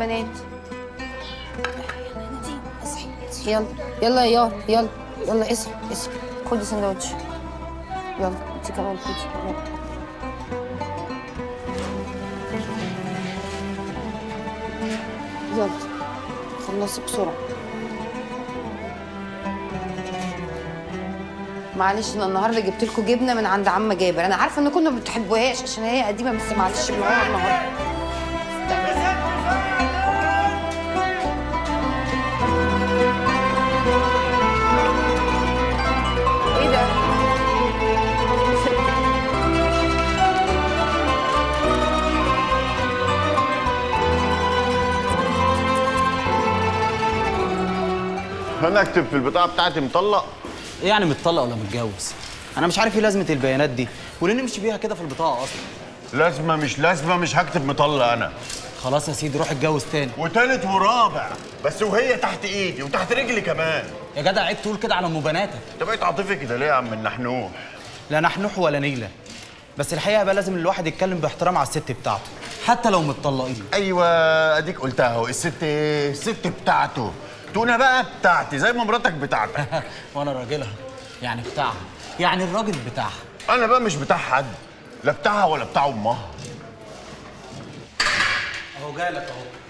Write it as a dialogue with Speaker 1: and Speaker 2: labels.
Speaker 1: بنات اصحي اصحي يلا يلا يا يار يلا يلا اصحي اصحي خدي سندوتش يلا انت كمان خدي يلا يلا خلصي بسرعة معلش انا النهارده جبت لكم جبنه من عند عم جابر انا عارفه انكم ما بتحبوهاش عشان هي قديمه بس معلش بنوعها النهارده استنى. ايه ده
Speaker 2: انا اكتب في البطاقه بتاعتي مطلق
Speaker 3: ايه يعني متطلق ولا متجوز انا مش عارف ايه لازمه البيانات دي وليه نمشي بيها كده في البطاقه اصلا
Speaker 2: لازمه مش لازمه مش هكتب مطلق انا
Speaker 3: خلاص يا سيدي روح اتجوز تاني
Speaker 2: وتالت ورابع بس وهي تحت ايدي وتحت رجلي كمان
Speaker 3: يا جدع عيب تقول كده على ام بناتك
Speaker 2: انت بقيت عاطفي كده ليه يا عم النحنوح
Speaker 3: لا نحنوح ولا نيله بس الحقيقه بقى لازم الواحد يتكلم باحترام على الست بتاعته حتى لو متطلقين
Speaker 2: ايوه اديك قلتها اهو الست الست بتاعته تونه بقى بتاعتي زي ما مراتك بتاعتك
Speaker 3: وانا راجلها يعني بتاعها يعني الراجل بتاعها
Speaker 2: انا بقى مش بتاع حد لا بتاعها ولا بتاع امها
Speaker 3: اهو جالك اهو